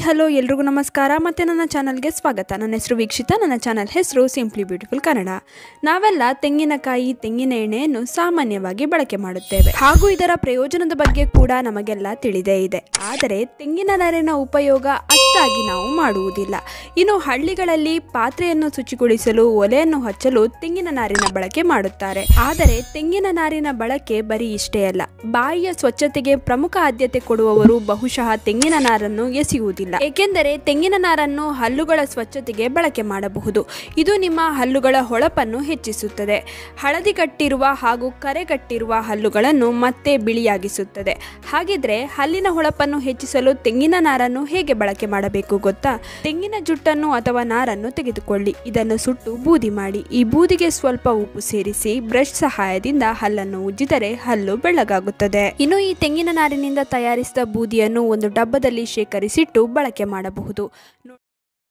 Hello ಎಲ್ರಿಗೂ ನಮಸ್ಕಾರ ಮತ್ತು ನನ್ನ ಚಾನಲ್ಗೆ ಸ್ವಾಗತ ನನ್ನ ಹೆಸರು ವೀಕ್ಷಿತ ನನ್ನ ಚಾನಲ್ ಹೆಸರು ಸಿಂಪ್ಲಿ ಬ್ಯೂಟಿಫುಲ್ ಕನ್ನಡ ನಾವೆಲ್ಲ ತೆಂಗಿನಕಾಯಿ ತೆಂಗಿನ ಎಣ್ಣೆಯನ್ನು ಸಾಮಾನ್ಯವಾಗಿ ಬಳಕೆ ಮಾಡುತ್ತೇವೆ ಹಾಗೂ ಇದರ ಪ್ರಯೋಜನದ ಬಗ್ಗೆ ಕೂಡ ನಮಗೆಲ್ಲ ತಿಳಿದೇ ಇದೆ ಆದರೆ ತೆಂಗಿನ ನಾರಿನ ಉಪಯೋಗ ಅಷ್ಟಾಗಿ ನಾವು ಮಾಡುವುದಿಲ್ಲ ಇನ್ನು ಹಳ್ಳಿಗಳಲ್ಲಿ ಪಾತ್ರೆಯನ್ನು ಶುಚಿಗೊಳಿಸಲು ಒಲೆಯನ್ನು ಹಚ್ಚಲು ತೆಂಗಿನ ನಾರಿನ ಬಳಕೆ ಮಾಡುತ್ತಾರೆ ಆದರೆ ತೆಂಗಿನ ನಾರಿನ ಬಳಕೆ ಬರೀ ಇಷ್ಟೇ ಅಲ್ಲ ಬಾಯಿಯ ಸ್ವಚ್ಛತೆಗೆ ಪ್ರಮುಖ ಆದ್ಯತೆ ಕೊಡುವವರು ಬಹುಶಃ ತೆಂಗಿನ ನಾರನ್ನು ಎಸೆಯುವುದಿಲ್ಲ ಏಕೆಂದರೆ ತೆಂಗಿನ ನಾರನ್ನು ಹಲ್ಲುಗಳ ಸ್ವಚ್ಛತೆಗೆ ಬಳಕೆ ಮಾಡಬಹುದು ಇದು ನಿಮ್ಮ ಹಲ್ಲುಗಳ ಹೊಳಪನ್ನು ಹೆಚ್ಚಿಸುತ್ತದೆ ಹಳದಿ ಕಟ್ಟಿರುವ ಹಾಗೂ ಕರೆಗಟ್ಟಿರುವ ಹಲ್ಲುಗಳನ್ನು ಮತ್ತೆ ಬಿಳಿಯಾಗಿಸುತ್ತದೆ ಹಾಗಿದ್ರೆ ಹಲ್ಲಿನ ಹೊಳಪನ್ನು ಹೆಚ್ಚಿಸಲು ತೆಂಗಿನ ನಾರನ್ನು ಹೇಗೆ ಬಳಕೆ ಮಾಡಬೇಕು ಗೊತ್ತಾ ತೆಂಗಿನ ಜುಟ್ಟನ್ನು ಅಥವಾ ನಾರನ್ನು ತೆಗೆದುಕೊಳ್ಳಿ ಇದನ್ನು ಸುಟ್ಟು ಬೂದಿ ಮಾಡಿ ಈ ಬೂದಿಗೆ ಸ್ವಲ್ಪ ಉಪ್ಪು ಸೇರಿಸಿ ಬ್ರಷ್ ಸಹಾಯದಿಂದ ಹಲ್ಲನ್ನು ಉಜ್ಜಿದರೆ ಹಲ್ಲು ಬೆಳ್ಳಗಾಗುತ್ತದೆ ಇನ್ನು ಈ ತೆಂಗಿನ ನಾರಿನಿಂದ ತಯಾರಿಸಿದ ಬೂದಿಯನ್ನು ಒಂದು ಡಬ್ಬದಲ್ಲಿ ಶೇಖರಿಸಿಟ್ಟು ಬಳಕೆ ಮಾಡಬಹುದು ನೋ-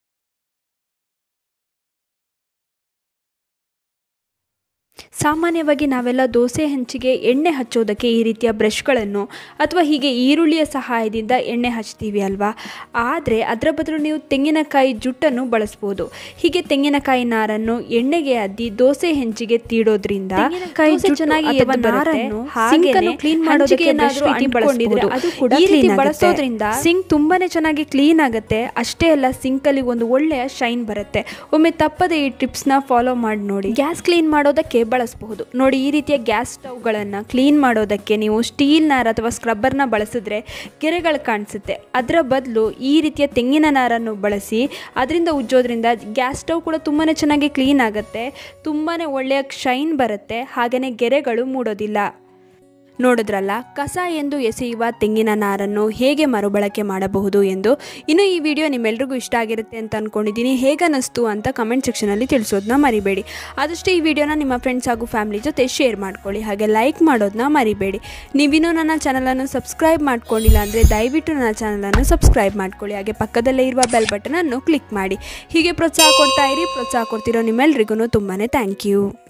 ಸಾಮಾನ್ಯವಾಗಿ ನಾವೆಲ್ಲ ದೋಸೆ ಹಂಚಿಗೆ ಎಣ್ಣೆ ಹಚ್ಚೋದಕ್ಕೆ ಈ ರೀತಿಯ ಬ್ರಷ್ಗಳನ್ನು ಅಥವಾ ಹೀಗೆ ಈರುಳ್ಳಿಯ ಸಹಾಯದಿಂದ ಎಣ್ಣೆ ಹಚ್ತೀವಿ ಅಲ್ವಾ ಆದರೆ ಅದರ ಬದಲು ನೀವು ತೆಂಗಿನಕಾಯಿ ಜುಟ್ಟನ್ನು ಬಳಸ್ಬೋದು ಹೀಗೆ ತೆಂಗಿನಕಾಯಿ ನಾರನ್ನು ಎಣ್ಣೆಗೆ ಅದ್ದಿ ದೋಸೆ ಹೆಂಚಿಗೆ ತೀಡೋದ್ರಿಂದ ತೆಂಗಿನಕಾಯಿ ದೋಸೆ ಜುಟ್ಟು ಚೆನ್ನಾಗಿ ಅಥವಾ ಎದ್ದು ಬರುತ್ತೆ. ನಾರನ್ನು ಹಾಗೇನೆ ಸಿಂಕನ್ನು clean ಹಂಚಿಗೆ ಮಾಡೋದಕ್ಕೆ ಏನಾದ್ರೂ brush ರೀತಿ ಅಂಟ್ಕೊಂಡಿದ್ರೆ ಬಳಸ್ಬೋದು. ಅದು ಕೂಡ ಈ ರೀತಿ clean ಆಗುತ್ತೆ. ಬಳಸೋದ್ರಿಂದ ಸಿಂಕ್ ತುಂಬಾನೇ ಚೆನ್ನಾಗಿ ಕ್ಲೀನ್ ಆಗುತ್ತೆ ಅಷ್ಟೇ ಅಲ್ಲ ಸಿಂಕಲ್ಲಿ ಒಂದು ಒಳ್ಳೆಯ ಶೈನ್ ಬರುತ್ತೆ ಒಮ್ಮೆ ತಪ್ಪದೆ ಈ ಟಿಪ್ಸ್ನ ಫಾಲೋ ಮಾಡಿ ನೋಡಿ ಗ್ಯಾಸ್ ಕ್ಲೀನ್ ಮಾಡೋದಕ್ಕೆ ಬಳಸಬಹುದು ನೋಡಿ ಈ ರೀತಿಯ ಗ್ಯಾಸ್ ಸ್ಟವ್ಗಳನ್ನು ಕ್ಲೀನ್ ಮಾಡೋದಕ್ಕೆ ನೀವು ಸ್ಟೀಲ್ ನಾರ್ ಅಥವಾ ಸ್ಕ್ರಬ್ಬರ್ನ ಬಳಸಿದ್ರೆ ಗೆರೆಗಳು ಕಾಣಿಸುತ್ತೆ ಅದರ ಬದಲು ಈ ರೀತಿಯ ತೆಂಗಿನ ನಾರನ್ನು ಬಳಸಿ ಅದರಿಂದ ಉಜ್ಜೋದ್ರಿಂದ ಗ್ಯಾಸ್ ಸ್ಟವ್ ಕೂಡ ತುಂಬಾ ಚೆನ್ನಾಗಿ ಕ್ಲೀನ್ ಆಗುತ್ತೆ ತುಂಬಾ ಒಳ್ಳೆಯ ಶೈನ್ ಬರುತ್ತೆ ಹಾಗೆಯೇ ಗೆರೆಗಳು ಮೂಡೋದಿಲ್ಲ ನೋಡಿದ್ರಲ್ಲ ಕಸ ಎಂದು ಎಸೆಯುವ ತೆಂಗಿನ ನಾರನ್ನು ಹೇಗೆ ಮರುಬಳಕೆ ಮಾಡಬಹುದು ಎಂದು ಇನ್ನು ಈ ವಿಡಿಯೋ ನಿಮ್ಮೆಲ್ರಿಗೂ ಇಷ್ಟ ಆಗಿರುತ್ತೆ ಅಂತ ಅಂದ್ಕೊಂಡಿದ್ದೀನಿ ಹೇಗನ್ನಿಸ್ತು ಅಂತ ಕಮೆಂಟ್ ಸೆಕ್ಷನಲ್ಲಿ ತಿಳಿಸೋದನ್ನ ಮರಿಬೇಡಿ ಆದಷ್ಟು ಈ ವಿಡಿಯೋನ ನಿಮ್ಮ ಫ್ರೆಂಡ್ಸ್ ಹಾಗೂ ಫ್ಯಾಮಿಲಿ ಜೊತೆ ಶೇರ್ ಮಾಡ್ಕೊಳ್ಳಿ ಹಾಗೆ ಲೈಕ್ ಮಾಡೋದನ್ನ ಮರಿಬೇಡಿ ನೀವಿನ್ನೂ ನನ್ನ ಚಾನಲನ್ನು ಸಬ್ಸ್ಕ್ರೈಬ್ ಮಾಡ್ಕೊಂಡಿಲ್ಲ ಅಂದರೆ ದಯವಿಟ್ಟು ನನ್ನ ಚಾನಲನ್ನು ಸಬ್ಸ್ಕ್ರೈಬ್ ಮಾಡ್ಕೊಳ್ಳಿ ಹಾಗೆ ಪಕ್ಕದಲ್ಲೇ ಇರುವ ಬೆಲ್ ಬಟನನ್ನು ಕ್ಲಿಕ್ ಮಾಡಿ ಹೀಗೆ ಪ್ರೋತ್ಸಾಹ ಕೊಡ್ತಾ ಇರಿ ಪ್ರೋತ್ಸಾಹ ಕೊಡ್ತಿರೋ ನಿಮ್ಮೆಲ್ರಿಗೂ ತುಂಬಾ ಥ್ಯಾಂಕ್ ಯು